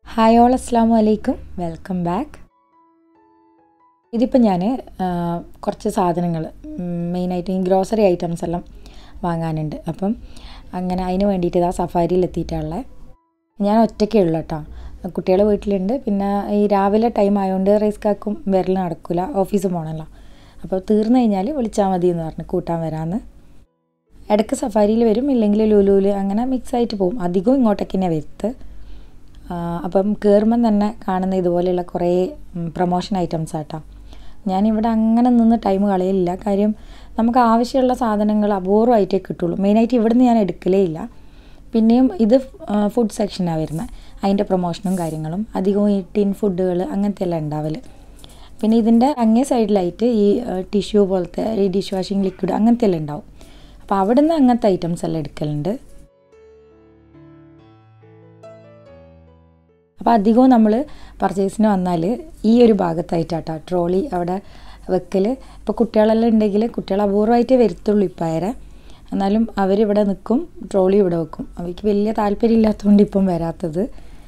hi all അസ്സാം വലൈക്കും welcome back ഇതിപ്പോൾ ഞാൻ കുറച്ച് സാധനങ്ങൾ മെയിനായിട്ട് ഈ ഗ്രോസറി ഐറ്റംസ് എല്ലാം വാങ്ങാനുണ്ട് അപ്പം അങ്ങനെ അതിന് വേണ്ടിയിട്ട് ഇതാ സഫാരിയിൽ എത്തിയിട്ടുള്ളത് ഞാൻ ഒറ്റയ്ക്കേ ഉള്ളൂ കേട്ടോ കുട്ടികൾ വീട്ടിലുണ്ട് പിന്നെ ഈ രാവിലെ ടൈം ആയതുകൊണ്ട് റൈസ് കാക്കും വരൽ നടക്കില്ല ഓഫീസിൽ പോകണമല്ലോ അപ്പോൾ തീർന്നു കഴിഞ്ഞാൽ വിളിച്ചാൽ മതി എന്ന് പറഞ്ഞു കൂട്ടാൻ വരാമെന്ന് ഇടയ്ക്ക് സഫാരിയിൽ വരും ഇല്ലെങ്കിൽ ലുലുവിൽ അങ്ങനെ മിക്സ് ആയിട്ട് പോകും അധികവും ഇങ്ങോട്ടേക്ക് തന്നെയാണ് വരുത്ത് അപ്പം കയറുമ്പം തന്നെ കാണുന്ന ഇതുപോലെയുള്ള കുറേ പ്രൊമോഷൻ ഐറ്റംസ് ആട്ടോ ഞാനിവിടെ അങ്ങനെ നിന്ന് ടൈം കളയലില്ല കാര്യം നമുക്ക് ആവശ്യമുള്ള സാധനങ്ങൾ അപൂർവമായിട്ടേ കിട്ടുള്ളൂ മെയിനായിട്ട് ഇവിടുന്ന് ഞാൻ എടുക്കലേ ഇല്ല പിന്നെയും ഇത് ഫുഡ് സെക്ഷനാണ് വരുന്നത് അതിൻ്റെ പ്രൊമോഷനും കാര്യങ്ങളും അധികവും ഈ ടിൻ ഫുഡുകൾ അങ്ങനത്തെ എല്ലാം ഉണ്ടാവൽ പിന്നെ ഇതിൻ്റെ അങ്ങേ സൈഡിലായിട്ട് ഈ ടിഷ്യൂ പോലത്തെ ഈ ഡിഷ് വാഷിംഗ് ലിക്വിഡ് അങ്ങനത്തെ എല്ലാം ഉണ്ടാവും അപ്പോൾ അവിടെ നിന്ന് അങ്ങനത്തെ ഐറ്റംസ് എല്ലാം എടുക്കലുണ്ട് അപ്പോൾ അധികവും നമ്മൾ പർച്ചേസിന് വന്നാൽ ഈ ഒരു ഭാഗത്തായിട്ടാട്ടോ ട്രോളി അവിടെ വെക്കൽ ഇപ്പോൾ കുട്ടികളെല്ലാം ഉണ്ടെങ്കിൽ കുട്ടികൾ അപൂർവമായിട്ടേ വരുത്തുള്ളൂ ഇപ്പം ആരെ എന്നാലും അവരിവിടെ നിൽക്കും ട്രോളി ഇവിടെ വെക്കും അവർക്ക് വലിയ താല്പര്യം ഇല്ലാത്തതുകൊണ്ട് ഇപ്പം വരാത്തത്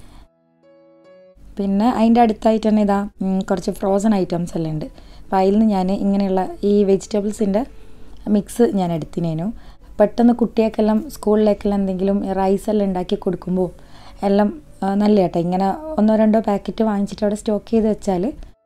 പിന്നെ അതിൻ്റെ അടുത്തായിട്ട് തന്നെ ഇതാ കുറച്ച് ഫ്രോസൺ ഐറ്റംസ് എല്ലാം ഉണ്ട് അപ്പോൾ അതിൽ നിന്ന് ഞാൻ ഇങ്ങനെയുള്ള ഈ വെജിറ്റബിൾസിൻ്റെ മിക്സ് ഞാൻ എടുത്തിനേനു പെട്ടെന്ന് കുട്ടികൾക്കെല്ലാം സ്കൂളിലേക്കെല്ലാം എന്തെങ്കിലും റൈസ് എല്ലാം ഉണ്ടാക്കി കൊടുക്കുമ്പോൾ എല്ലാം നല്ല കേട്ടോ ഇങ്ങനെ ഒന്നോ രണ്ടോ പാക്കറ്റ് വാങ്ങിച്ചിട്ട് അവിടെ സ്റ്റോക്ക് ചെയ്ത് വെച്ചാൽ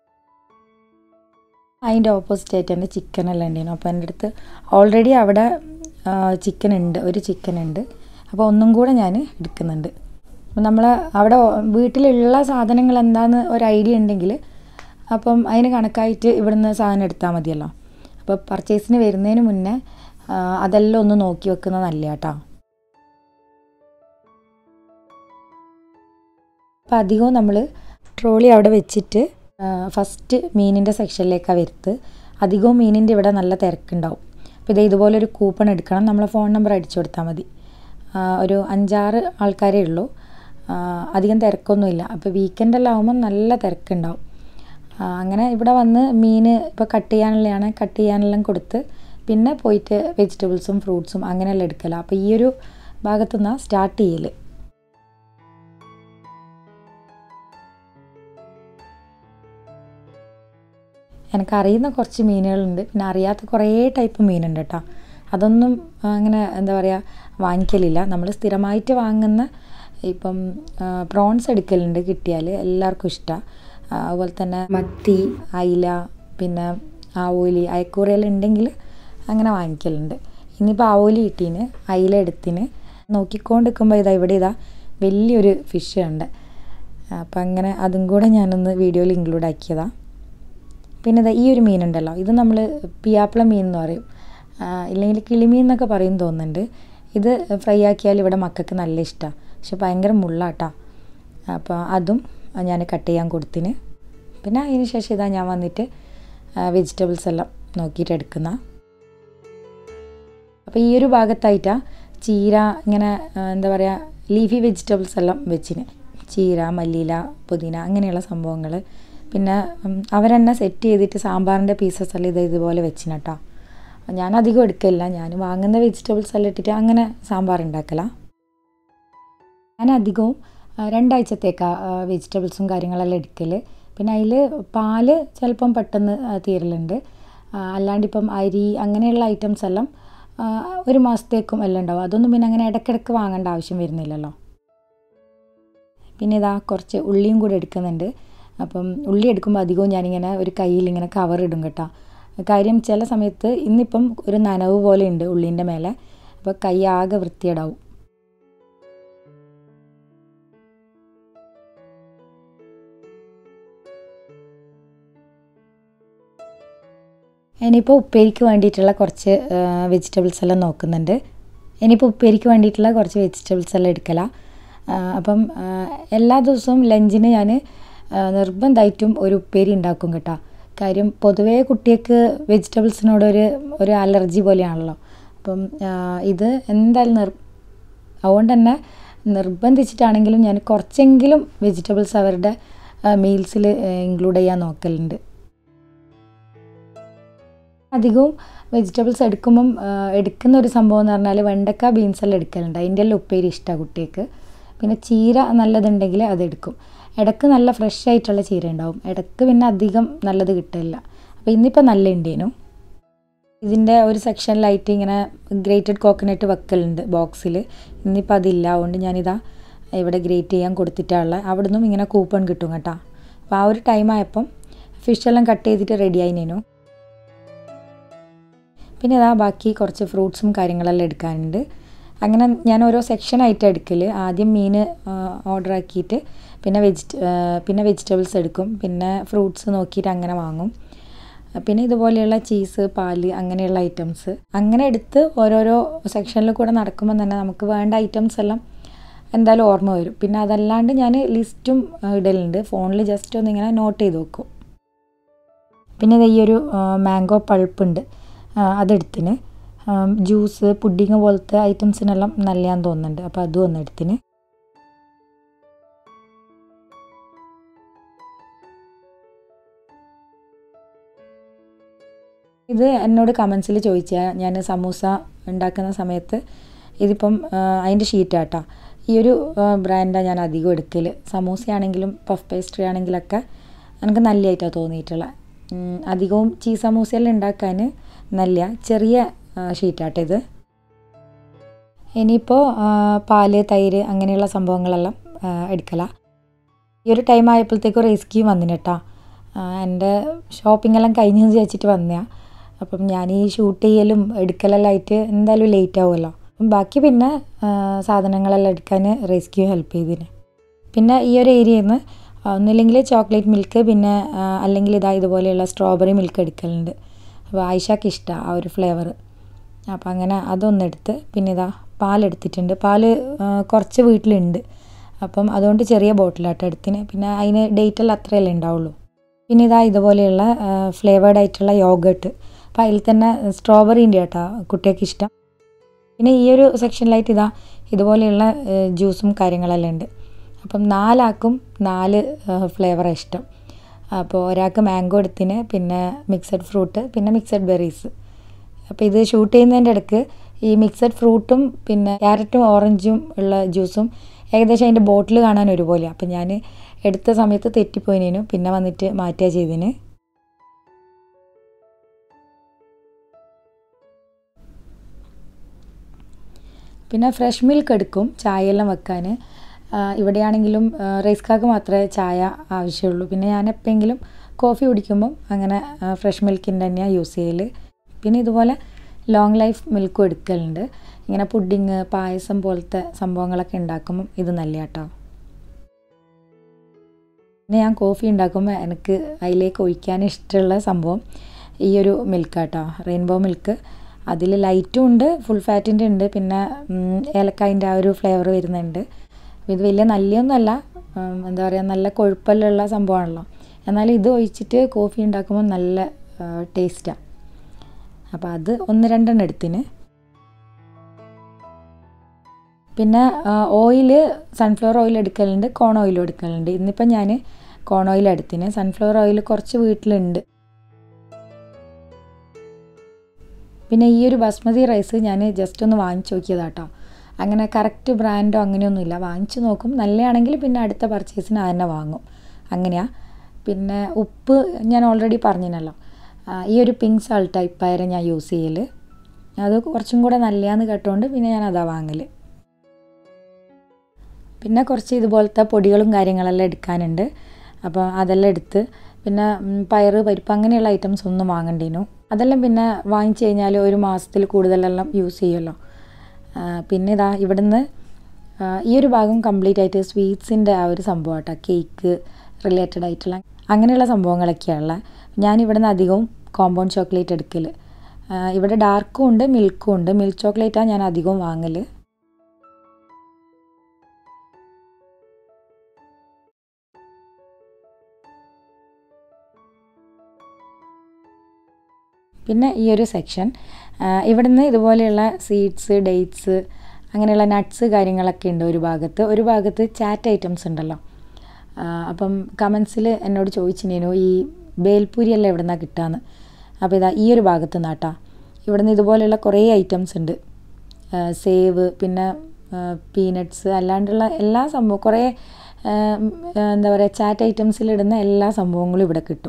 അതിൻ്റെ ഓപ്പോസിറ്റ് ആയിട്ട് എൻ്റെ ചിക്കൻ എല്ലാം ഉണ്ടായിരുന്നു അപ്പോൾ എൻ്റെ അടുത്ത് ഓൾറെഡി അവിടെ ചിക്കൻ ഉണ്ട് ഒരു ചിക്കൻ ഉണ്ട് അപ്പോൾ ഒന്നും കൂടെ ഞാൻ എടുക്കുന്നുണ്ട് അപ്പം നമ്മൾ അവിടെ വീട്ടിലുള്ള സാധനങ്ങൾ എന്താണെന്ന് ഒരു ഐഡിയ ഉണ്ടെങ്കിൽ അപ്പം അതിന് കണക്കായിട്ട് ഇവിടുന്ന് സാധനം എടുത്താൽ മതിയല്ലോ അപ്പോൾ പർച്ചേസിന് വരുന്നതിന് മുന്നേ അതെല്ലാം ഒന്ന് നോക്കി വെക്കുന്നത് നല്ല കേട്ടോ അപ്പോൾ അധികവും നമ്മൾ ട്രോളി അവിടെ വെച്ചിട്ട് ഫസ്റ്റ് മീനിൻ്റെ സെക്ഷനിലേക്കാണ് വരുത്ത് അധികവും മീനിൻ്റെ ഇവിടെ നല്ല തിരക്കുണ്ടാവും അപ്പോൾ ഇത് ഇതുപോലെ ഒരു കൂപ്പൺ എടുക്കണം നമ്മളെ ഫോൺ നമ്പർ അടിച്ചു കൊടുത്താൽ മതി ഒരു അഞ്ചാറ് ആൾക്കാരേ ഉള്ളൂ അധികം തിരക്കൊന്നുമില്ല അപ്പോൾ വീക്കെൻഡെല്ലാം ആകുമ്പോൾ നല്ല തിരക്കുണ്ടാവും അങ്ങനെ ഇവിടെ വന്ന് മീൻ ഇപ്പോൾ കട്ട് ചെയ്യാനുള്ളതാണ് കട്ട് ചെയ്യാനെല്ലാം കൊടുത്ത് പിന്നെ പോയിട്ട് വെജിറ്റബിൾസും ഫ്രൂട്ട്സും അങ്ങനെയെല്ലാം എടുക്കല അപ്പോൾ ഈ ഒരു ഭാഗത്തുനിന്നാണ് സ്റ്റാർട്ട് ചെയ്യൽ എനിക്കറിയുന്ന കുറച്ച് മീനുകളുണ്ട് പിന്നെ അറിയാത്ത കുറേ ടൈപ്പ് മീനുണ്ട് കേട്ടോ അതൊന്നും അങ്ങനെ എന്താ പറയുക വാങ്ങിക്കലില്ല നമ്മൾ സ്ഥിരമായിട്ട് വാങ്ങുന്ന ഇപ്പം പ്രോൺസ് എടുക്കലുണ്ട് കിട്ടിയാൽ എല്ലാവർക്കും ഇഷ്ടമാണ് അതുപോലെ തന്നെ മത്തി അയില പിന്നെ ആവോലി അയക്കൂറയെല്ലാം ഉണ്ടെങ്കിൽ അങ്ങനെ വാങ്ങിക്കലുണ്ട് ഇനിയിപ്പോൾ ആവോലി കിട്ടീന് അയില എടുത്തിന് നോക്കിക്കൊണ്ടിരിക്കുമ്പോൾ ഇതാ ഇവിടെ ഇതാ വലിയൊരു ഫിഷ് ഉണ്ട് അപ്പം അങ്ങനെ അതും കൂടെ ഞാനൊന്ന് വീഡിയോയിൽ ഇൻക്ലൂഡ് ആക്കിയതാണ് പിന്നെ ഇതാ ഈ ഒരു മീനുണ്ടല്ലോ ഇത് നമ്മൾ പിയാപ്പിള മീൻ എന്ന് പറയും ഇല്ലെങ്കിൽ കിളിമീൻ എന്നൊക്കെ പറയും തോന്നുന്നുണ്ട് ഇത് ഫ്രൈ ആക്കിയാൽ ഇവിടെ മക്കൾക്ക് നല്ല ഇഷ്ടമാണ് പക്ഷെ ഭയങ്കര മുള്ളാട്ടാ അപ്പോൾ അതും ഞാൻ കട്ട് ചെയ്യാൻ കൊടുത്തിന് പിന്നെ അതിന് ശേഷം ഇതാ ഞാൻ വന്നിട്ട് വെജിറ്റബിൾസ് എല്ലാം നോക്കിയിട്ട് എടുക്കുന്ന അപ്പോൾ ഈ ഒരു ഭാഗത്തായിട്ടാണ് ചീര ഇങ്ങനെ എന്താ പറയുക ലീഫി വെജിറ്റബിൾസ് എല്ലാം വെച്ചിന് ചീര മല്ലിയില പുതിന അങ്ങനെയുള്ള സംഭവങ്ങൾ പിന്നെ അവരെന്നെ സെറ്റ് ചെയ്തിട്ട് സാമ്പാറിൻ്റെ പീസസ് എല്ലാം ഇത് ഇതുപോലെ വെച്ചിന് കേട്ടോ ഞാൻ അധികം എടുക്കില്ല ഞാൻ വാങ്ങുന്ന വെജിറ്റബിൾസ് എല്ലാം ഇട്ടിട്ട് അങ്ങനെ സാമ്പാർ ഉണ്ടാക്കല ഞാൻ അധികവും രണ്ടാഴ്ചത്തേക്കാണ് വെജിറ്റബിൾസും കാര്യങ്ങളെല്ലാം എടുക്കൽ പിന്നെ അതിൽ പാല് ചിലപ്പം പെട്ടെന്ന് തീരലുണ്ട് അല്ലാണ്ട് ഇപ്പം അരി അങ്ങനെയുള്ള ഐറ്റംസ് എല്ലാം ഒരു മാസത്തേക്കും എല്ലാം ഉണ്ടാവും അതൊന്നും പിന്നെ അങ്ങനെ ഇടയ്ക്കിടയ്ക്ക് വാങ്ങേണ്ട ആവശ്യം വരുന്നില്ലല്ലോ പിന്നെ ഇതാ കുറച്ച് ഉള്ളിയും കൂടെ എടുക്കുന്നുണ്ട് അപ്പം ഉള്ളി എടുക്കുമ്പോൾ അധികവും ഞാനിങ്ങനെ ഒരു കയ്യിൽ ഇങ്ങനെ കവർ ഇടും കേട്ടോ കാര്യം ചില സമയത്ത് ഇന്നിപ്പം ഒരു നനവ് പോലെ ഉണ്ട് ഉള്ളീൻ്റെ മേലെ അപ്പോൾ കൈ ആകെ വൃത്തിയേടാവും ഇനിയിപ്പോൾ ഉപ്പേരിക്ക് വേണ്ടിയിട്ടുള്ള കുറച്ച് വെജിറ്റബിൾസ് എല്ലാം നോക്കുന്നുണ്ട് ഇനിയിപ്പോൾ ഉപ്പേരിക്ക് വേണ്ടിയിട്ടുള്ള കുറച്ച് വെജിറ്റബിൾസ് എല്ലാം എടുക്കല അപ്പം എല്ലാ ദിവസവും ലഞ്ചിന് ഞാൻ നിർബന്ധമായിട്ടും ഒരു ഉപ്പേരി ഉണ്ടാക്കും കേട്ടോ കാര്യം പൊതുവേ കുട്ടികൾക്ക് വെജിറ്റബിൾസിനോടൊരു ഒരു അലർജി പോലെയാണല്ലോ അപ്പം ഇത് എന്തായാലും നിർ അതുകൊണ്ട് തന്നെ നിർബന്ധിച്ചിട്ടാണെങ്കിലും ഞാൻ കുറച്ചെങ്കിലും വെജിറ്റബിൾസ് അവരുടെ മീൽസിൽ ഇൻക്ലൂഡ് ചെയ്യാൻ നോക്കലുണ്ട് അധികവും വെജിറ്റബിൾസ് എടുക്കുമ്പം എടുക്കുന്ന ഒരു സംഭവം എന്ന് പറഞ്ഞാൽ വെണ്ടക്ക ബീൻസ് എല്ലാം എടുക്കലുണ്ട് അതിൻ്റെ എല്ലാം ഉപ്പേരി ഇഷ്ടമാണ് കുട്ടികൾക്ക് പിന്നെ ചീര നല്ലതുണ്ടെങ്കിൽ അതെടുക്കും ഇടയ്ക്ക് നല്ല ഫ്രഷ് ആയിട്ടുള്ള ചീര ഉണ്ടാവും ഇടയ്ക്ക് പിന്നെ അധികം നല്ലത് കിട്ടില്ല അപ്പോൾ ഇന്നിപ്പോൾ നല്ല ഉണ്ടേനു ഇതിൻ്റെ ഒരു സെക്ഷനിലായിട്ട് ഇങ്ങനെ ഗ്രേറ്റഡ് കോക്കനട്ട് വെക്കലുണ്ട് ബോക്സിൽ ഇന്നിപ്പോൾ അതില്ല അതുകൊണ്ട് ഞാനിതാ ഇവിടെ ഗ്രേറ്റ് ചെയ്യാൻ കൊടുത്തിട്ടുള്ള അവിടെ നിന്നും ഇങ്ങനെ കൂപ്പൺ കിട്ടും കേട്ടോ അപ്പോൾ ആ ഒരു ടൈം ആയപ്പം ഫിഷെല്ലാം കട്ട് ചെയ്തിട്ട് റെഡി ആയിനേനു പിന്നെ ഇതാ ബാക്കി കുറച്ച് ഫ്രൂട്ട്സും കാര്യങ്ങളെല്ലാം എടുക്കാനുണ്ട് അങ്ങനെ ഞാൻ ഓരോ സെക്ഷനായിട്ട് എടുക്കൽ ആദ്യം മീൻ ഓർഡർ ആക്കിയിട്ട് പിന്നെ വെജിറ്റ പിന്നെ വെജിറ്റബിൾസ് എടുക്കും പിന്നെ ഫ്രൂട്ട്സ് നോക്കിയിട്ട് അങ്ങനെ വാങ്ങും പിന്നെ ഇതുപോലെയുള്ള ചീസ് പാല് അങ്ങനെയുള്ള ഐറ്റംസ് അങ്ങനെ എടുത്ത് ഓരോരോ സെക്ഷനിൽ കൂടെ നടക്കുമ്പോൾ തന്നെ നമുക്ക് വേണ്ട ഐറ്റംസ് എല്ലാം എന്തായാലും ഓർമ്മ വരും പിന്നെ അതല്ലാണ്ട് ഞാൻ ലിസ്റ്റും ഇടലുണ്ട് ഫോണിൽ ജസ്റ്റ് ഒന്ന് ഇങ്ങനെ നോട്ട് ചെയ്ത് വെക്കും പിന്നെ ഈ ഒരു മാംഗോ പൾപ്പുണ്ട് അതെടുത്തിന് ജ്യൂസ് പുഡിങ് പോലത്തെ ഐറ്റംസിനെല്ലാം നല്ലതാന്ന് തോന്നുന്നുണ്ട് അപ്പോൾ അതും ഒന്ന് എടുത്തിന് ഇത് എന്നോട് കമൻസിൽ ചോദിച്ചാൽ ഞാൻ സമൂസ ഉണ്ടാക്കുന്ന സമയത്ത് ഇതിപ്പം അതിൻ്റെ ഷീറ്റാട്ടാ ഈ ഒരു ബ്രാൻഡാണ് ഞാൻ അധികം എടുക്കൽ സമൂസയാണെങ്കിലും പഫ് പേസ്ട്രി ആണെങ്കിലൊക്കെ എനിക്ക് നല്ലതായിട്ടാണ് തോന്നിയിട്ടുള്ളത് അധികവും ചീസ് സമൂസയെല്ലാം ഉണ്ടാക്കാൻ നല്ല ചെറിയ ഷീറ്റാട്ടോ ഇത് ഇനിയിപ്പോൾ പാല് തൈര് അങ്ങനെയുള്ള സംഭവങ്ങളെല്ലാം എടുക്കല ഈ ഒരു ടൈം ആയപ്പോഴത്തേക്കും റെസ്ക്യൂ വന്നിന് കേട്ടോ എൻ്റെ ഷോപ്പിംഗ് എല്ലാം കഴിഞ്ഞെന്ന് വിചാരിച്ചിട്ട് വന്നതാണ് അപ്പം ഞാൻ ഈ ഷൂട്ട് ചെയ്യലും എടുക്കലെല്ലാം ആയിട്ട് എന്തായാലും ലേറ്റ് ആവുമല്ലോ അപ്പം ബാക്കി പിന്നെ സാധനങ്ങളെല്ലാം എടുക്കാൻ റെസ്ക്യൂ ഹെൽപ്പ് ചെയ്തിന് പിന്നെ ഈ ഒരു ഏരിയയിൽ നിന്ന് ഒന്നുമില്ലെങ്കിൽ ചോക്ലേറ്റ് മിൽക്ക് പിന്നെ അല്ലെങ്കിൽ ഇതാ ഇതുപോലെയുള്ള സ്ട്രോബെറി മിൽക്ക് എടുക്കലുണ്ട് അപ്പോൾ ആയിഷക്ക് ഇഷ്ടമാണ് ആ ഒരു ഫ്ലേവർ അപ്പോൾ അങ്ങനെ അതൊന്നെടുത്ത് പിന്നെ ഇതാ പാലെടുത്തിട്ടുണ്ട് പാല് കുറച്ച് വീട്ടിലുണ്ട് അപ്പം അതുകൊണ്ട് ചെറിയ ബോട്ടിലാട്ടോ എടുത്തിന് പിന്നെ അതിന് ഡേറ്റെല്ലാം അത്രയല്ലേ ഉണ്ടാവുള്ളൂ പിന്നെ ഇതാ ഇതുപോലെയുള്ള ഫ്ലേവേർഡ് ആയിട്ടുള്ള യോഗട്ട് അപ്പോൾ അതിൽ തന്നെ സ്ട്രോബെറിൻ്റെ കേട്ടോ കുട്ടികൾക്ക് ഇഷ്ടം പിന്നെ ഈ ഒരു സെക്ഷനിലായിട്ട് ഇതാ ഇതുപോലെയുള്ള ജ്യൂസും കാര്യങ്ങളെല്ലാം ഉണ്ട് അപ്പം നാലാക്കും നാല് ഫ്ലേവറാണ് ഇഷ്ടം അപ്പോൾ ഒരാൾക്ക് മാംഗോ എടുത്തിന് പിന്നെ മിക്സഡ് ഫ്രൂട്ട് പിന്നെ മിക്സഡ് ബെറീസ് അപ്പോൾ ഇത് ഷൂട്ട് ചെയ്യുന്നതിൻ്റെ ഇടയ്ക്ക് ഈ മിക്സഡ് ഫ്രൂട്ടും പിന്നെ ക്യാരറ്റും ഓറഞ്ചും ഉള്ള ജ്യൂസും ഏകദേശം അതിൻ്റെ ബോട്ടിൽ കാണാൻ ഒരുപോലെ അപ്പം ഞാൻ എടുത്ത സമയത്ത് തെറ്റിപ്പോയിനു പിന്നെ വന്നിട്ട് മാറ്റുക ചെയ്തിന് പിന്നെ ഫ്രഷ് മിൽക്ക് എടുക്കും ചായയെല്ലാം വെക്കാൻ ഇവിടെയാണെങ്കിലും റൈസ്കാക്ക് മാത്രമേ ചായ ആവശ്യമുള്ളൂ പിന്നെ ഞാൻ എപ്പോഴെങ്കിലും കോഫി കുടിക്കുമ്പം അങ്ങനെ ഫ്രഷ് മിൽക്കിൻ്റെ തന്നെയാണ് യൂസ് ചെയ്യൽ പിന്നെ ഇതുപോലെ ലോങ് ലൈഫ് മിൽക്കും എടുക്കലുണ്ട് ഇങ്ങനെ പുഡിങ് പായസം പോലത്തെ സംഭവങ്ങളൊക്കെ ഉണ്ടാക്കുമ്പം ഇത് നല്ല കേട്ടോ പിന്നെ ഞാൻ കോഫി ഉണ്ടാക്കുമ്പോൾ എനിക്ക് അതിലേക്ക് ഒഴിക്കാൻ ഇഷ്ടമുള്ള സംഭവം ഈ ഒരു മിൽക്കാട്ടോ റെയിൻബോ മിൽക്ക് അതിൽ ലൈറ്റും ഉണ്ട് ഫുൾ ഫാറ്റിൻ്റെ ഉണ്ട് പിന്നെ ഏലക്കായൻ്റെ ആ ഒരു ഫ്ലേവർ വരുന്നുണ്ട് ഇത് വലിയ നല്ലയൊന്നുമല്ല എന്താ പറയുക നല്ല കൊഴുപ്പെല്ലാം സംഭവമാണല്ലോ എന്നാൽ ഇത് ഒഴിച്ചിട്ട് കോഫി ഉണ്ടാക്കുമ്പോൾ നല്ല ടേസ്റ്റാണ് അപ്പോൾ അത് ഒന്ന് രണ്ടെണ്ണം എടുത്തിന് പിന്നെ ഓയിൽ സൺഫ്ലവർ ഓയിൽ എടുക്കലുണ്ട് കോൺ ഓയിലും എടുക്കലുണ്ട് ഇന്നിപ്പം ഞാൻ കോൺ ഓയിൽ എടുത്തിന് സൺഫ്ലവർ ഓയിൽ കുറച്ച് വീട്ടിലുണ്ട് പിന്നെ ഈ ഒരു ബസ്മതി റൈസ് ഞാൻ ജസ്റ്റ് ഒന്ന് വാങ്ങിച്ചു നോക്കിയതാട്ടോ അങ്ങനെ കറക്റ്റ് ബ്രാൻഡോ അങ്ങനെയൊന്നുമില്ല വാങ്ങിച്ചു നോക്കും നല്ലതാണെങ്കിൽ പിന്നെ അടുത്ത പർച്ചേസിന് തന്നെ വാങ്ങും അങ്ങനെയാണ് പിന്നെ ഉപ്പ് ഞാൻ ഓൾറെഡി പറഞ്ഞിനല്ലോ ഈ ഒരു പിങ്ക് സാൾട്ട് ടൈപ്പായിരുന്നു ഞാൻ യൂസ് ചെയ്യൽ അത് കുറച്ചും കൂടെ നല്ലതാന്ന് കേട്ടോണ്ട് പിന്നെ ഞാൻ അതാ വാങ്ങൽ പിന്നെ കുറച്ച് ഇതുപോലത്തെ പൊടികളും കാര്യങ്ങളെല്ലാം എടുക്കാനുണ്ട് അപ്പോൾ അതെല്ലാം എടുത്ത് പിന്നെ പയറ് പരിപ്പ് അങ്ങനെയുള്ള ഐറ്റംസ് ഒന്നും വാങ്ങണ്ടേനു അതെല്ലാം പിന്നെ വാങ്ങിച്ചു കഴിഞ്ഞാൽ ഒരു മാസത്തിൽ കൂടുതലെല്ലാം യൂസ് ചെയ്യുമല്ലോ പിന്നെ ഇതാ ഇവിടുന്ന് ഈ ഒരു ഭാഗം കംപ്ലീറ്റ് ആയിട്ട് സ്വീറ്റ്സിൻ്റെ ആ ഒരു സംഭവം കേട്ടോ കേക്ക് റിലേറ്റഡ് ആയിട്ടുള്ള അങ്ങനെയുള്ള സംഭവങ്ങളൊക്കെയുള്ള ഞാൻ ഇവിടുന്ന് അധികവും കോമ്പൗണ്ട് ചോക്ലേറ്റ് എടുക്കൽ ഇവിടെ ഡാർക്കും ഉണ്ട് മിൽക്കും ഉണ്ട് മിൽക്ക് ചോക്ലേറ്റാണ് ഞാൻ അധികവും വാങ്ങൽ പിന്നെ ഈ ഒരു സെക്ഷൻ ഇവിടുന്ന് ഇതുപോലെയുള്ള സീഡ്സ് ഡേറ്റ്സ് അങ്ങനെയുള്ള നട്ട്സ് കാര്യങ്ങളൊക്കെ ഉണ്ട് ഒരു ഭാഗത്ത് ഒരു ഭാഗത്ത് ചാറ്റ് ഐറ്റംസ് ഉണ്ടല്ലോ അപ്പം കമൻസിൽ എന്നോട് ചോദിച്ചിനേനു ഈ ബേൽപൂരി എല്ലാം എവിടെ നിന്നാണ് കിട്ടുകയെന്ന് അപ്പോൾ ഇതാ ഈ ഒരു ഭാഗത്ത് നിന്നാട്ടാ ഇവിടുന്ന് ഇതുപോലെയുള്ള കുറേ ഐറ്റംസ് ഉണ്ട് സേവ് പിന്നെ പീനട്ട്സ് അല്ലാണ്ടുള്ള എല്ലാ സംഭവം കുറേ എന്താ പറയുക ചാറ്റ് ഐറ്റംസിലിടുന്ന എല്ലാ സംഭവങ്ങളും ഇവിടെ കിട്ടും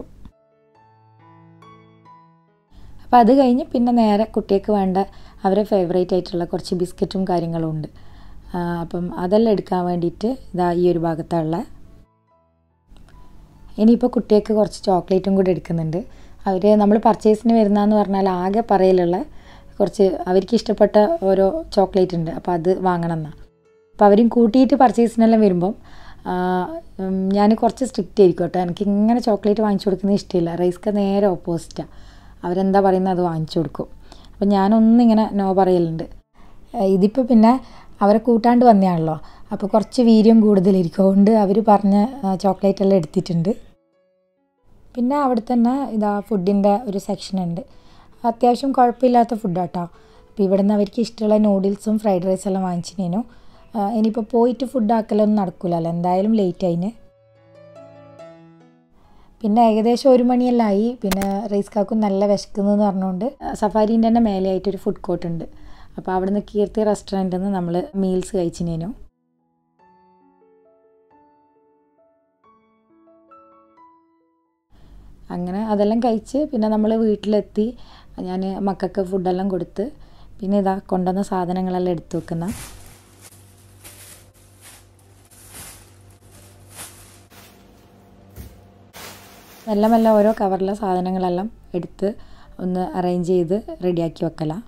അപ്പോൾ അത് കഴിഞ്ഞ് പിന്നെ നേരെ കുട്ടിക്ക് വേണ്ട അവരെ ഫേവറേറ്റ് ആയിട്ടുള്ള കുറച്ച് ബിസ്ക്കറ്റും കാര്യങ്ങളും ഉണ്ട് അപ്പം അതെല്ലാം എടുക്കാൻ വേണ്ടിയിട്ട് ഇതാ ഈ ഒരു ഭാഗത്തുള്ള ഇനിയിപ്പോൾ കുട്ടിക്ക് കുറച്ച് ചോക്ലേറ്റും കൂടി എടുക്കുന്നുണ്ട് അവർ നമ്മൾ പർച്ചേസിന് വരുന്നതെന്ന് പറഞ്ഞാൽ ആകെ പറയലുള്ള കുറച്ച് അവർക്ക് ഇഷ്ടപ്പെട്ട ഓരോ ചോക്ലേറ്റ് ഉണ്ട് അപ്പോൾ അത് വാങ്ങണം എന്നാണ് അപ്പോൾ അവരും കൂട്ടിയിട്ട് പർച്ചേസിനെല്ലാം വരുമ്പം ഞാൻ കുറച്ച് സ്ട്രിക്റ്റ് ആയിരിക്കും കേട്ടോ എനിക്ക് ഇങ്ങനെ ചോക്ലേറ്റ് വാങ്ങിച്ചു കൊടുക്കുന്നത് ഇഷ്ടമില്ല റൈസ്ക്ക് നേരെ ഓപ്പോസിറ്റാണ് അവരെന്താ പറയുന്നത് അത് വാങ്ങിച്ചു കൊടുക്കും അപ്പം ഞാനൊന്നും ഇങ്ങനെ നോ പറയലുണ്ട് ഇതിപ്പോൾ പിന്നെ അവരെ കൂട്ടാണ്ട് വന്നതാണല്ലോ അപ്പോൾ കുറച്ച് വീര്യം കൂടുതലിരിക്കും അതുകൊണ്ട് അവർ പറഞ്ഞ ചോക്ലേറ്റ് എല്ലാം എടുത്തിട്ടുണ്ട് പിന്നെ അവിടെ തന്നെ ഇതാ ഫുഡിൻ്റെ ഒരു സെക്ഷൻ ഉണ്ട് അത്യാവശ്യം കുഴപ്പമില്ലാത്ത ഫുഡാട്ടോ അപ്പോൾ ഇവിടെ നിന്ന് അവർക്ക് ഇഷ്ടമുള്ള നൂഡിൽസും ഫ്രൈഡ് റൈസ് എല്ലാം വാങ്ങിച്ചിനേനു ഇനിയിപ്പോൾ പോയിട്ട് ഫുഡ് ആക്കലൊന്നും നടക്കില്ലല്ലോ എന്തായാലും ലേറ്റ് ആയിന് പിന്നെ ഏകദേശം ഒരു മണിയെല്ലാം ആയി പിന്നെ റൈസ് കാക്കും നല്ല വിശക്കുന്നു എന്ന് പറഞ്ഞുകൊണ്ട് സഫാരീൻ്റെ തന്നെ മേലെയായിട്ടൊരു ഫുഡ് കോർട്ട് ഉണ്ട് അപ്പോൾ അവിടെ നിന്ന് കീർത്തി റെസ്റ്റോറൻറ്റിൽ നിന്ന് നമ്മൾ മീൽസ് കഴിച്ചിനേനു അങ്ങനെ അതെല്ലാം കഴിച്ച് പിന്നെ നമ്മൾ വീട്ടിലെത്തി ഞാൻ മക്കൾക്ക് ഫുഡെല്ലാം കൊടുത്ത് പിന്നെ ഇതാ കൊണ്ടുവന്ന സാധനങ്ങളെല്ലാം എടുത്തു വെക്കുന്ന മെല്ലെ മെല്ലെ ഓരോ കവറിലെ സാധനങ്ങളെല്ലാം എടുത്ത് ഒന്ന് അറേഞ്ച് ചെയ്ത് റെഡിയാക്കി വെക്കലാണ്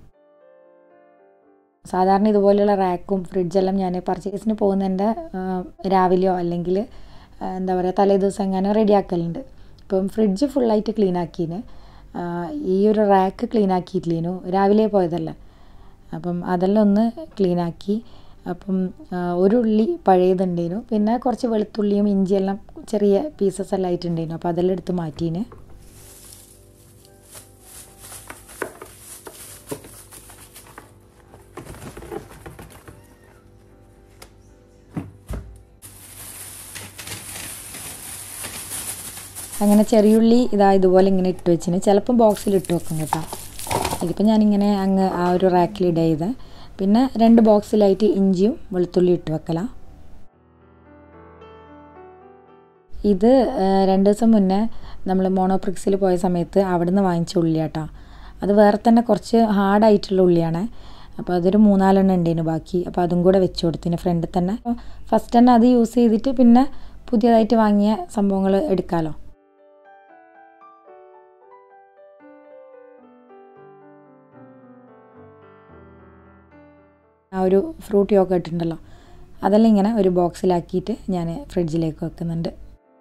സാധാരണ ഇതുപോലെയുള്ള റാക്കും ഫ്രിഡ്ജെല്ലാം ഞാൻ പർച്ചേസിന് പോകുന്നതിൻ്റെ രാവിലെയോ അല്ലെങ്കിൽ എന്താ പറയുക തലേ ദിവസം എങ്ങനെ റെഡിയാക്കലുണ്ട് ഇപ്പം ഫ്രിഡ്ജ് ഫുള്ളായിട്ട് ക്ലീൻ ആക്കീന് ഈ ഒരു റാക്ക് ക്ലീൻ ആക്കിയിട്ടില്ലേനു രാവിലെ പോയതല്ലേ അപ്പം അതെല്ലാം ഒന്ന് ക്ലീൻ ആക്കി അപ്പം ഒരു ഉള്ളി പഴയതുണ്ടേനു പിന്നെ കുറച്ച് വെളുത്തുള്ളിയും ഇഞ്ചിയെല്ലാം ചെറിയ പീസസ് എല്ലാം ആയിട്ടുണ്ടേനു അപ്പോൾ അതെല്ലാം എടുത്ത് മാറ്റീന് അങ്ങനെ ചെറിയുള്ളി ഇതാ ഇതുപോലെ ഇങ്ങനെ ഇട്ട് വെച്ചിന് ചിലപ്പം ബോക്സിൽ ഇട്ട് വെക്കും കേട്ടോ ഇതിപ്പോൾ ഞാനിങ്ങനെ അങ്ങ് ആ ഒരു റാക്കിൽ ഇട ചെയ്ത് പിന്നെ രണ്ട് ബോക്സിലായിട്ട് ഇഞ്ചിയും വെളുത്തുള്ളി ഇട്ട് വെക്കല ഇത് രണ്ട് ദിവസം മുന്നേ നമ്മൾ മോണോപ്രിക്സിൽ പോയ സമയത്ത് അവിടെ നിന്ന് വാങ്ങിച്ച ഉള്ളിയാട്ടോ അത് വേറെ തന്നെ കുറച്ച് ഹാർഡായിട്ടുള്ള ഉള്ളിയാണ് അപ്പോൾ അതൊരു മൂന്നാലെണ്ണം ഉണ്ടേനു ബാക്കി അപ്പോൾ അതും കൂടെ വെച്ച് കൊടുത്തിന് ഫ്രണ്ടിൽ തന്നെ ഫസ്റ്റ് തന്നെ അത് യൂസ് ചെയ്തിട്ട് പിന്നെ പുതിയതായിട്ട് വാങ്ങിയ സംഭവങ്ങൾ എടുക്കാമല്ലോ ആ ഒരു ഫ്രൂട്ട് യോഗട്ട് ഉണ്ടല്ലോ അതെല്ലാം ഇങ്ങനെ ഒരു ബോക്സിലാക്കിയിട്ട് ഞാൻ ഫ്രിഡ്ജിലേക്ക് വെക്കുന്നുണ്ട്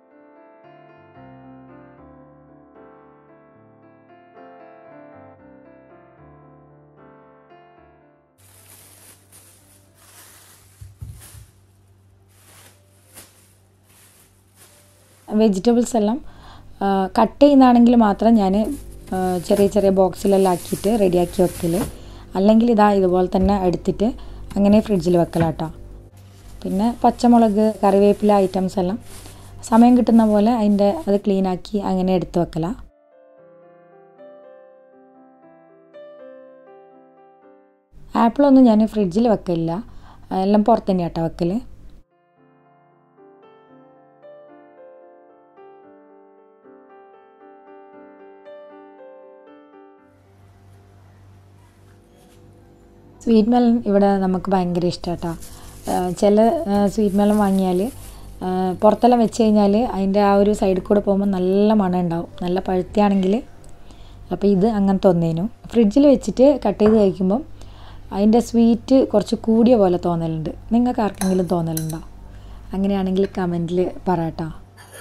വെജിറ്റബിൾസ് എല്ലാം കട്ട് ചെയ്യുന്നതാണെങ്കിൽ മാത്രം ഞാൻ ചെറിയ ചെറിയ ബോക്സിലെല്ലാം ആക്കിയിട്ട് റെഡിയാക്കി വെക്കൽ അല്ലെങ്കിൽ ഇതാ ഇതുപോലെ തന്നെ എടുത്തിട്ട് അങ്ങനെ ഫ്രിഡ്ജിൽ വെക്കലാട്ടോ പിന്നെ പച്ചമുളക് കറിവേപ്പില ഐറ്റംസ് എല്ലാം സമയം കിട്ടുന്ന പോലെ അതിൻ്റെ അത് ക്ലീനാക്കി അങ്ങനെ എടുത്ത് വെക്കല ആപ്പിളൊന്നും ഞാൻ ഫ്രിഡ്ജിൽ വെക്കലില്ല എല്ലാം പുറത്ത് തന്നെയാട്ടോ വെക്കൽ സ്വീറ്റ് മെലൺ ഇവിടെ നമുക്ക് ഭയങ്കര ഇഷ്ടമാട്ടോ ചില സ്വീറ്റ് മെലൺ വാങ്ങിയാൽ പുറത്തെല്ലാം വെച്ച് കഴിഞ്ഞാൽ അതിൻ്റെ ആ ഒരു സൈഡിൽ കൂടെ പോകുമ്പോൾ നല്ല മണം ഉണ്ടാവും നല്ല പഴുത്തിയാണെങ്കിൽ അപ്പോൾ ഇത് അങ്ങനത്തെ ഒന്നേനു ഫ്രിഡ്ജിൽ വെച്ചിട്ട് കട്ട് ചെയ്ത് കഴിക്കുമ്പം അതിൻ്റെ സ്വീറ്റ് കുറച്ച് കൂടിയ പോലെ തോന്നലുണ്ട് നിങ്ങൾക്ക് ആർക്കെങ്കിലും തോന്നലുണ്ടോ അങ്ങനെയാണെങ്കിൽ കമൻറ്റിൽ പറയട്ടോ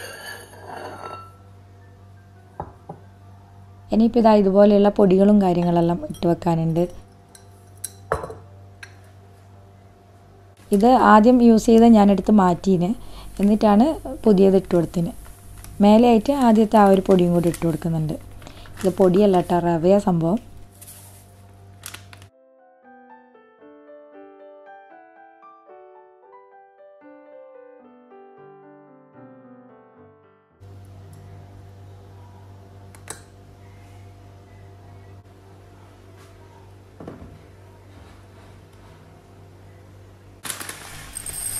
ഇനിയിപ്പോൾ ഇതാ ഇതുപോലെയുള്ള പൊടികളും കാര്യങ്ങളെല്ലാം ഇട്ട് വെക്കാനുണ്ട് ഇത് ആദ്യം യൂസ് ചെയ്ത് ഞാനെടുത്ത് മാറ്റീന് എന്നിട്ടാണ് പുതിയത് ഇട്ട് കൊടുത്തിന് മേലെയായിട്ട് ആദ്യത്തെ ആ ഒരു പൊടിയും കൂടി ഇട്ട് കൊടുക്കുന്നുണ്ട് ഇത് പൊടിയല്ല കേട്ടോ റവയ സംഭവം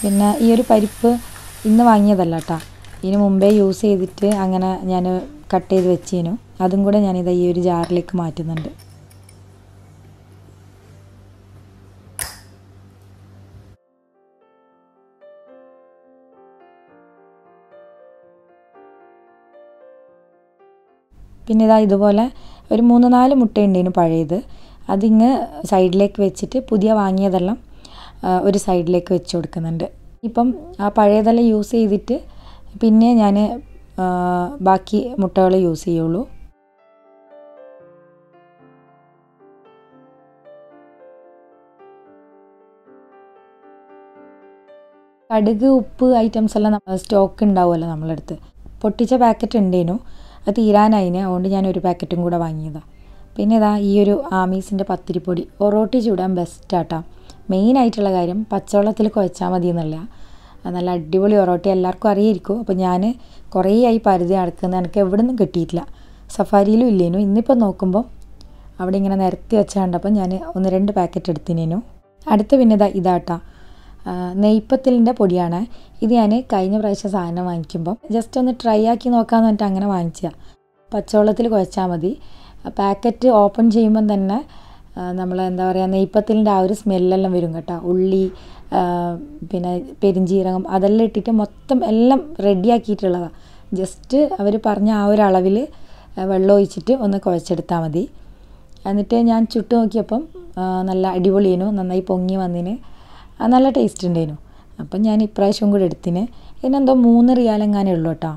പിന്നെ ഈ ഒരു പരിപ്പ് ഇന്ന് വാങ്ങിയതല്ല കേട്ടോ ഇതിന് മുമ്പേ യൂസ് ചെയ്തിട്ട് അങ്ങനെ ഞാൻ കട്ട് ചെയ്ത് വെച്ചേനു അതും കൂടെ ഞാനിത് ഈ ഒരു ജാറിലേക്ക് മാറ്റുന്നുണ്ട് പിന്നെ ഇതാ ഇതുപോലെ ഒരു മൂന്ന് നാല് മുട്ട ഉണ്ടേനു പഴയത് അതിങ്ങ് സൈഡിലേക്ക് വെച്ചിട്ട് പുതിയ വാങ്ങിയതെല്ലാം ഒരു സൈഡിലേക്ക് വെച്ച് കൊടുക്കുന്നുണ്ട് ഇപ്പം ആ പഴയതെല്ലാം യൂസ് ചെയ്തിട്ട് പിന്നെ ഞാൻ ബാക്കി മുട്ടകൾ യൂസ് ചെയ്യുള്ളൂ കടുക് ഉപ്പ് ഐറ്റംസ് എല്ലാം സ്റ്റോക്ക് ഉണ്ടാവുമല്ലോ നമ്മളടുത്ത് പൊട്ടിച്ച പാക്കറ്റ് ഉണ്ടേനു അത് തീരാനായിന് അതുകൊണ്ട് ഞാൻ ഒരു പാക്കറ്റും കൂടെ വാങ്ങിയതാണ് പിന്നെ ഇതാ ഈ ഒരു ആമീസിൻ്റെ പത്തിരിപ്പൊടി ഒറോട്ടി ചൂടാൻ ബെസ്റ്റാട്ടോ മെയിൻ ആയിട്ടുള്ള കാര്യം പച്ചവെള്ളത്തിൽ കുഴച്ചാൽ മതി എന്നല്ല നല്ല അടിപൊളി ഒറോട്ടി എല്ലാവർക്കും അറിയായിരിക്കും അപ്പോൾ ഞാൻ കുറേ ആയി പരിധി നടക്കുന്നത് എനിക്ക് എവിടെ നിന്നും കിട്ടിയിട്ടില്ല സഫാരിയിലും ഇല്ലേനു ഇന്നിപ്പോൾ നോക്കുമ്പോൾ അവിടെ ഇങ്ങനെ നിരത്തി വെച്ച കണ്ടപ്പോൾ ഞാൻ ഒന്ന് രണ്ട് പാക്കറ്റ് എടുത്തിനേനു അടുത്ത പിന്നെ ഇതാ ഇതാട്ടാ നെയ്പ്പത്തലിൻ്റെ പൊടിയാണ് ഇത് ഞാൻ കഴിഞ്ഞ പ്രാവശ്യം സാധനം വാങ്ങിക്കുമ്പോൾ ജസ്റ്റ് ഒന്ന് ട്രൈ ആക്കി നോക്കാമെന്ന് പറഞ്ഞിട്ട് അങ്ങനെ വാങ്ങിച്ചതാണ് പച്ചവെള്ളത്തിൽ കുഴച്ചാൽ മതി പാക്കറ്റ് ഓപ്പൺ ചെയ്യുമ്പം തന്നെ നമ്മൾ എന്താ പറയുക നെയ്പ്പത്തലിൻ്റെ ആ ഒരു സ്മെല്ലെല്ലാം വരും കേട്ടോ ഉള്ളി പിന്നെ പെരിഞ്ചീരകം അതെല്ലാം ഇട്ടിട്ട് മൊത്തം എല്ലാം റെഡിയാക്കിയിട്ടുള്ളതാണ് ജസ്റ്റ് അവർ പറഞ്ഞ ആ ഒരു അളവിൽ വെള്ളം ഒഴിച്ചിട്ട് ഒന്ന് കുഴച്ചെടുത്താൽ മതി എന്നിട്ട് ഞാൻ ചുട്ട് നോക്കിയപ്പം നല്ല അടിപൊളിയേനു നന്നായി പൊങ്ങി വന്നിന് നല്ല ടേസ്റ്റ് ഉണ്ടായിരുന്നു അപ്പം ഞാൻ ഇപ്രാവശ്യം കൂടെ എടുത്തിന് ഇതിനെന്തോ മൂന്ന് റിയാലെങ്ങാനേ ഉള്ളൂ കേട്ടോ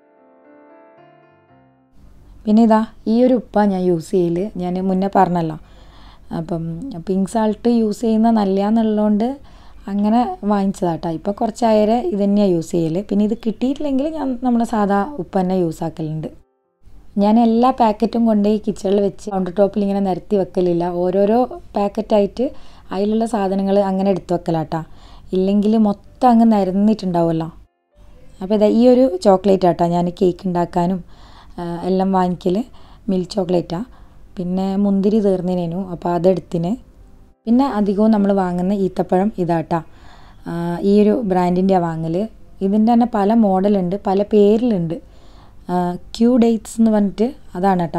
പിന്നെ ഇതാ ഈ ഒരു ഉപ്പ ഞാൻ യൂസ് ചെയ്യൽ ഞാൻ മുന്നേ പറഞ്ഞല്ലോ അപ്പം പിങ്ക് സാൾട്ട് യൂസ് ചെയ്യുന്ന നല്ല എന്നുള്ളതുകൊണ്ട് അങ്ങനെ വാങ്ങിച്ചതാട്ടോ ഇപ്പോൾ കുറച്ചായേരെ ഇത് തന്നെയാണ് യൂസ് ചെയ്യൽ പിന്നെ ഇത് കിട്ടിയിട്ടില്ലെങ്കിൽ ഞാൻ നമ്മുടെ സാധാ ഉപ്പ് തന്നെ യൂസ് ആക്കലുണ്ട് ഞാൻ എല്ലാ പാക്കറ്റും കൊണ്ടുപോയി കിച്ചണിൽ വെച്ച് കൗണ്ടർ ടോപ്പിൽ ഇങ്ങനെ നിരത്തി വെക്കലില്ല ഓരോരോ പാക്കറ്റായിട്ട് അതിലുള്ള സാധനങ്ങൾ അങ്ങനെ എടുത്തു വെക്കലാട്ടാ ഇല്ലെങ്കിൽ മൊത്തം അങ്ങ് നിരന്നിട്ടുണ്ടാവുമല്ലോ അപ്പോൾ ഇതാ ഈ ഒരു ചോക്ലേറ്റ് ആട്ടാ ഞാൻ കേക്ക് ഉണ്ടാക്കാനും എല്ലാം വാങ്ങിക്കൽ മിൽക്ക് ചോക്ലേറ്റാണ് പിന്നെ മുന്തിരി തീർന്നിനേനു അപ്പോൾ അതെടുത്തിന് പിന്നെ അധികവും നമ്മൾ വാങ്ങുന്ന ഈത്തപ്പഴം ഇതാട്ടാ ഈ ഒരു ബ്രാൻഡിൻ്റെ വാങ്ങൽ ഇതിൻ്റെ തന്നെ പല മോഡലുണ്ട് പല പേരിലുണ്ട് ക്യൂ ഡേറ്റ്സ് എന്ന് പറഞ്ഞിട്ട് അതാണ് കേട്ടോ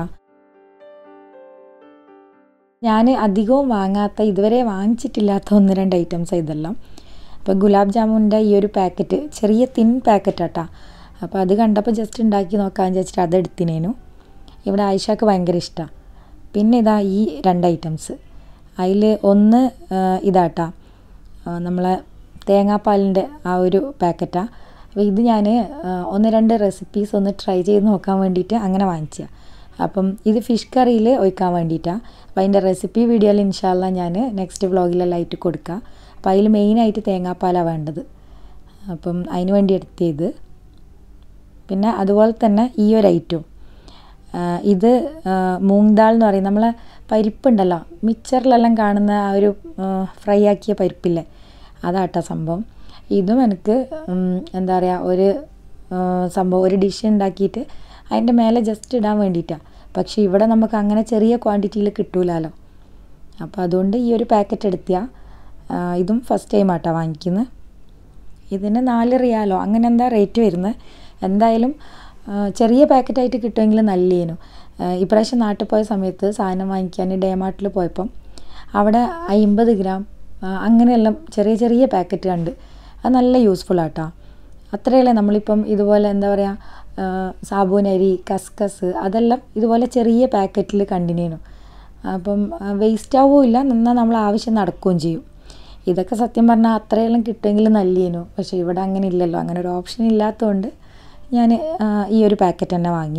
ഞാൻ അധികവും വാങ്ങാത്ത ഇതുവരെ വാങ്ങിച്ചിട്ടില്ലാത്ത ഒന്ന് രണ്ട് ഐറ്റംസ് ഇതെല്ലാം അപ്പോൾ ഗുലാബ് ജാമുൻ്റെ ഈ ഒരു പാക്കറ്റ് ചെറിയ തിൻ പാക്കറ്റ് ആട്ടാ അപ്പോൾ അത് കണ്ടപ്പോൾ ജസ്റ്റ് ഉണ്ടാക്കി നോക്കാമെന്ന് വെച്ചിട്ട് അതെടുത്തിനേനു ഇവിടെ ആയിഷക്ക് ഭയങ്കര ഇഷ്ടമാണ് പിന്നെ ഇതാ ഈ രണ്ട് ഐറ്റംസ് അതിൽ ഒന്ന് ഇതാട്ടാ നമ്മളെ തേങ്ങാപ്പാലിൻ്റെ ആ ഒരു പാക്കറ്റാണ് അപ്പോൾ ഇത് ഞാൻ ഒന്ന് രണ്ട് റെസിപ്പീസ് ഒന്ന് ട്രൈ ചെയ്ത് നോക്കാൻ വേണ്ടിയിട്ട് അങ്ങനെ വാങ്ങിച്ചതാണ് അപ്പം ഇത് ഫിഷ് കറിയിൽ ഒഴിക്കാൻ വേണ്ടിയിട്ടാണ് അപ്പോൾ അതിൻ്റെ റെസിപ്പി വീഡിയോയിൽ ഇൻഷാല്ല ഞാൻ നെക്സ്റ്റ് വ്ളോഗിലെല്ലാം ആയിട്ട് കൊടുക്കാം അപ്പോൾ അതിൽ മെയിനായിട്ട് തേങ്ങാപ്പാലാണ് വേണ്ടത് അപ്പം അതിന് വേണ്ടി എടുത്തത് പിന്നെ അതുപോലെ തന്നെ ഈ ഒരു ഐറ്റവും ഇത് മൂങ് ദാൾ എന്ന് പറയും നമ്മളെ പരിപ്പുണ്ടല്ലോ മിക്സറിലെല്ലാം കാണുന്ന ആ ഒരു ഫ്രൈ ആക്കിയ പരിപ്പില്ലേ അതാട്ടോ സംഭവം ഇതും എനിക്ക് എന്താ പറയുക ഒരു സംഭവം ഒരു ഡിഷ് ഉണ്ടാക്കിയിട്ട് അതിൻ്റെ മേലെ ജസ്റ്റ് ഇടാൻ വേണ്ടിയിട്ടാണ് പക്ഷേ ഇവിടെ നമുക്ക് അങ്ങനെ ചെറിയ ക്വാണ്ടിറ്റിയിൽ കിട്ടൂലല്ലോ അപ്പോൾ അതുകൊണ്ട് ഈ ഒരു പാക്കറ്റ് എടുത്തിയാൽ ഇതും ഫസ്റ്റ് ടൈം ആട്ടോ വാങ്ങിക്കുന്നത് ഇതിന് നാല് റിയാലോ അങ്ങനെ എന്താ റേറ്റ് വരുന്നത് എന്തായാലും ചെറിയ പാക്കറ്റായിട്ട് കിട്ടുമെങ്കിൽ നല്ലേനു ഇപ്രാവശ്യം നാട്ടിൽ പോയ സമയത്ത് സാധനം വാങ്ങിക്കാൻ ഡേമാർട്ടിൽ പോയപ്പം അവിടെ അമ്പത് ഗ്രാം അങ്ങനെയെല്ലാം ചെറിയ ചെറിയ പാക്കറ്റ് കണ്ട് അത് നല്ല യൂസ്ഫുൾ ആട്ടോ അത്രയല്ലേ നമ്മളിപ്പം ഇതുപോലെ എന്താ പറയുക സാബൂനരി കസ്കസ് അതെല്ലാം ഇതുപോലെ ചെറിയ പാക്കറ്റിൽ കണ്ടിനേനു അപ്പം വേസ്റ്റ് ആവുമില്ല എന്നാൽ നമ്മൾ ആവശ്യം നടക്കുകയും ചെയ്യും ഇതൊക്കെ സത്യം പറഞ്ഞാൽ അത്രയെല്ലാം കിട്ടുമെങ്കിൽ നല്ലേനു പക്ഷേ ഇവിടെ അങ്ങനെ ഇല്ലല്ലോ അങ്ങനെ ഒരു ഓപ്ഷൻ ഇല്ലാത്തതുകൊണ്ട് ഞാൻ ഈ ഒരു പാക്കറ്റ് തന്നെ വാങ്ങി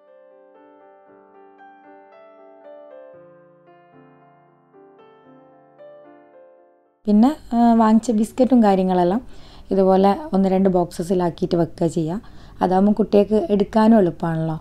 പിന്നെ വാങ്ങിച്ച ബിസ്ക്കറ്റും കാര്യങ്ങളെല്ലാം ഇതുപോലെ ഒന്ന് രണ്ട് ബോക്സസിലാക്കിയിട്ട് വെക്കുക ചെയ്യുക അതാകുമ്പോൾ കുട്ടികൾക്ക് എടുക്കാനും എളുപ്പമാണല്ലോ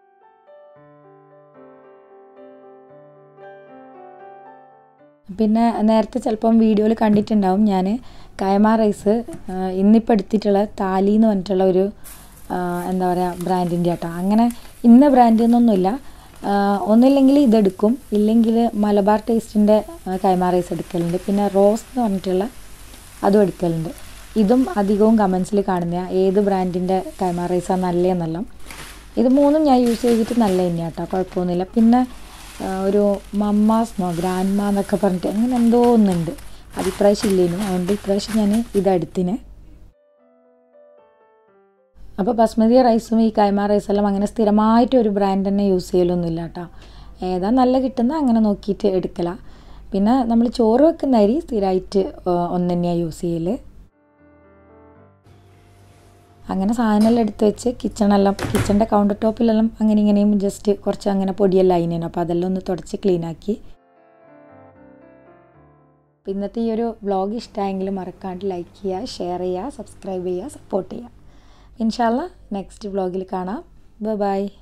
പിന്നെ നേരത്തെ ചിലപ്പം വീഡിയോയിൽ കണ്ടിട്ടുണ്ടാവും ഞാൻ കൈമ റൈസ് ഇന്നിപ്പോൾ എടുത്തിട്ടുള്ള താലി എന്ന് പറഞ്ഞിട്ടുള്ള ഒരു എന്താ പറയുക ബ്രാൻഡിൻ്റെ കേട്ടോ അങ്ങനെ ഇന്ന ബ്രാൻഡ് എന്നൊന്നുമില്ല ഒന്നില്ലെങ്കിൽ ഇതെടുക്കും ഇല്ലെങ്കിൽ മലബാർ ടേസ്റ്റിൻ്റെ കൈമ റൈസ് എടുക്കലുണ്ട് പിന്നെ റോസ് എന്ന് പറഞ്ഞിട്ടുള്ള അതും എടുക്കലുണ്ട് ഇതും അധികവും കമൻസിൽ കാണുന്ന ഏത് ബ്രാൻഡിൻ്റെ കൈമാ റൈസാണ് നല്ലതെന്നെല്ലാം ഇത് മൂന്നും ഞാൻ യൂസ് ചെയ്തിട്ട് നല്ല തന്നെയാണ് കേട്ടോ കുഴപ്പമൊന്നുമില്ല പിന്നെ ആ, ഒരു മമ്മാസ്ന്നോ ഗ്രാൻഡ് മാ എന്നൊക്കെ പറഞ്ഞിട്ട് അങ്ങനെ എന്തോ ഒന്നുണ്ട് അത് ഇപ്രാവശ്യം ഇല്ലേനു അതുകൊണ്ട് ഇപ്രാവശ്യം ഞാൻ ഇതെടുത്തിന് അപ്പോൾ ബസ്മതി റൈസും ഈ കൈമ റൈസെല്ലാം അങ്ങനെ സ്ഥിരമായിട്ട് ഒരു ബ്രാൻഡ് തന്നെ യൂസ് ചെയ്യലൊന്നുമില്ല കേട്ടോ ഏതാ നല്ല കിട്ടുന്ന അങ്ങനെ നോക്കിയിട്ട് എടുക്കല പിന്നെ നമ്മൾ ചോറ് വെക്കുന്ന അരി സ്ഥിരമായിട്ട് ഒന്ന് തന്നെയാണ് യൂസ് ചെയ്യൽ അങ്ങനെ സാധനമെല്ലാം എടുത്ത് വെച്ച് കിച്ചണെല്ലാം കിച്ചണിൻ്റെ കൗണ്ടർ ടോപ്പിലെല്ലാം അങ്ങനെ ഇങ്ങനെയും ജസ്റ്റ് കുറച്ച് അങ്ങനെ പൊടിയെല്ലാം അതിനേനു അപ്പോൾ അതെല്ലാം ഒന്ന് തുടച്ച് ക്ലീനാക്കി അപ്പോൾ ഇന്നത്തെ ഈ ഒരു വ്ളോഗ് ഇഷ്ടമായെങ്കിൽ മറക്കാണ്ട് ലൈക്ക് ചെയ്യുക ഷെയർ ചെയ്യുക സബ്സ്ക്രൈബ് ചെയ്യുക സപ്പോർട്ട് ചെയ്യുക ഇൻഷാല്ല നെക്സ്റ്റ് വ്ളോഗിൽ കാണാം ബൈ